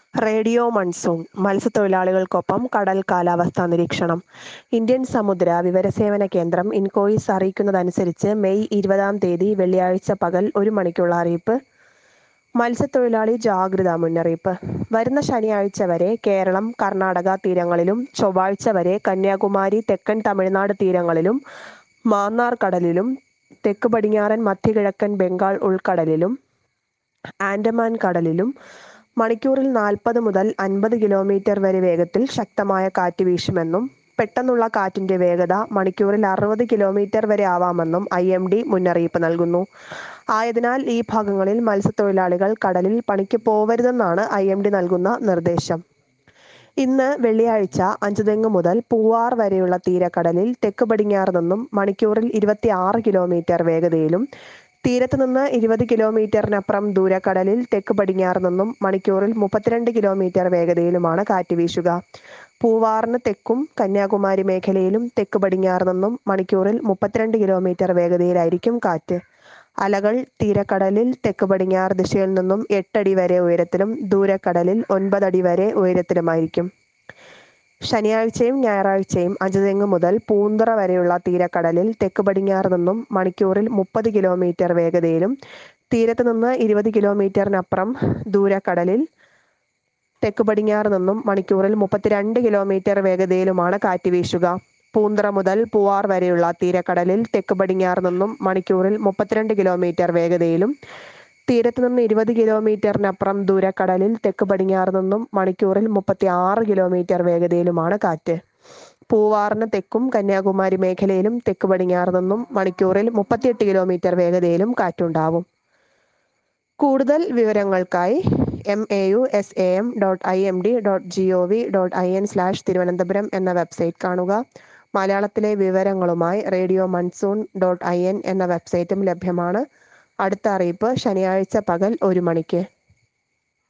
radio monsoon മത്സ്യത്തൊഴിലാളികൾക്കൊപ്പം കടൽ കാലാവസ്ഥാ നിരീക്ഷണം ഇന്ത്യൻ സമുദ്ര വിവരസേവന കേന്ദ്രം ഇൻകോയിസ് അറിയിക്കുന്നതനുസരിച്ച് മെയ് ഇരുപതാം തീയതി വെള്ളിയാഴ്ച പകൽ ഒരു മണിക്കുള്ള അറിയിപ്പ് മത്സ്യത്തൊഴിലാളി ജാഗ്രതാ മുന്നറിയിപ്പ് വരുന്ന ശനിയാഴ്ച വരെ കേരളം കർണാടക തീരങ്ങളിലും ചൊവ്വാഴ്ച വരെ കന്യാകുമാരി തെക്കൻ തമിഴ്നാട് തീരങ്ങളിലും മാന്നാർ കടലിലും തെക്ക് പടിഞ്ഞാറൻ മധ്യകിഴക്കൻ ബംഗാൾ ഉൾക്കടലിലും ആൻഡമാൻ കടലിലും മണിക്കൂറിൽ നാൽപ്പത് മുതൽ അൻപത് കിലോമീറ്റർ വരെ വേഗത്തിൽ ശക്തമായ കാറ്റ് വീശുമെന്നും പെട്ടെന്നുള്ള കാറ്റിന്റെ വേഗത മണിക്കൂറിൽ അറുപത് കിലോമീറ്റർ വരെ ആവാമെന്നും ഐ എം ഡി മുന്നറിയിപ്പ് നൽകുന്നു ആയതിനാൽ ഈ ഭാഗങ്ങളിൽ മത്സ്യത്തൊഴിലാളികൾ കടലിൽ പണിക്ക് പോവരുതെന്നാണ് ഐ എം ഡി നൽകുന്ന നിർദ്ദേശം ഇന്ന് വെള്ളിയാഴ്ച അഞ്ചുതെങ്ങ് മുതൽ പൂവാർ വരെയുള്ള തീരക്കടലിൽ തെക്ക് പടിഞ്ഞാറ് നിന്നും മണിക്കൂറിൽ ഇരുപത്തി ആറ് കിലോമീറ്റർ വേഗതയിലും തീരത്ത് നിന്ന് ഇരുപത് കിലോമീറ്ററിനപ്പുറം ദൂരക്കടലിൽ തെക്ക് പടിഞ്ഞാറ് നിന്നും മണിക്കൂറിൽ മുപ്പത്തിരണ്ട് കിലോമീറ്റർ വേഗതയിലുമാണ് കാറ്റ് വീശുക പൂവാറിന് തെക്കും കന്യാകുമാരി മേഖലയിലും തെക്ക് പടിഞ്ഞാറ് നിന്നും മണിക്കൂറിൽ മുപ്പത്തിരണ്ട് കിലോമീറ്റർ വേഗതയിലായിരിക്കും കാറ്റ് അലകൾ തീരക്കടലിൽ തെക്ക് പടിഞ്ഞാറ് ദിശയിൽ നിന്നും എട്ടടി വരെ ഉയരത്തിലും ദൂരക്കടലിൽ ഒൻപതടി വരെ ഉയരത്തിലുമായിരിക്കും ശനിയാഴ്ചയും ഞായറാഴ്ചയും അഞ്ചുതെങ്ങ് മുതൽ പൂന്തറ വരെയുള്ള തീരക്കടലിൽ തെക്ക് പടിഞ്ഞാറ് നിന്നും മണിക്കൂറിൽ മുപ്പത് കിലോമീറ്റർ വേഗതയിലും തീരത്ത് നിന്ന് ഇരുപത് കിലോമീറ്ററിനപ്പുറം ദൂരക്കടലിൽ തെക്ക് പടിഞ്ഞാറ് നിന്നും മണിക്കൂറിൽ മുപ്പത്തിരണ്ട് കിലോമീറ്റർ വേഗതയിലുമാണ് കാറ്റ് വീശുക പൂന്തറ മുതൽ പൂവാർ വരെയുള്ള തീരക്കടലിൽ തെക്ക് പടിഞ്ഞാറ് നിന്നും മണിക്കൂറിൽ മുപ്പത്തിരണ്ട് കിലോമീറ്റർ വേഗതയിലും തീരത്ത് നിന്ന് ഇരുപത് കിലോമീറ്ററിനപ്പുറം ദൂരക്കടലിൽ തെക്ക് പടിഞ്ഞാറ് നിന്നും മണിക്കൂറിൽ മുപ്പത്തി ആറ് കിലോമീറ്റർ വേഗതയിലുമാണ് കാറ്റ് പൂവാറിന് തെക്കും കന്യാകുമാരി മേഖലയിലും തെക്ക് പടിഞ്ഞാറ് നിന്നും മണിക്കൂറിൽ മുപ്പത്തിയെട്ട് കിലോമീറ്റർ വേഗതയിലും കാറ്റുണ്ടാവും കൂടുതൽ വിവരങ്ങൾക്കായി M A U S A M dot I M D dot G O V dot I N slash Thiruvananthapuram എന്ന വെബ്സൈറ്റ് കാണുക മലയാളത്തിലെ വിവരങ്ങളുമായി radio monsoon dot I N എന്ന വെബ്സൈറ്റും ലഭ്യമാണ് അടുത്ത അറിയിപ്പ് ശനിയാഴ്ച പകൽ ഒരു മണിക്ക്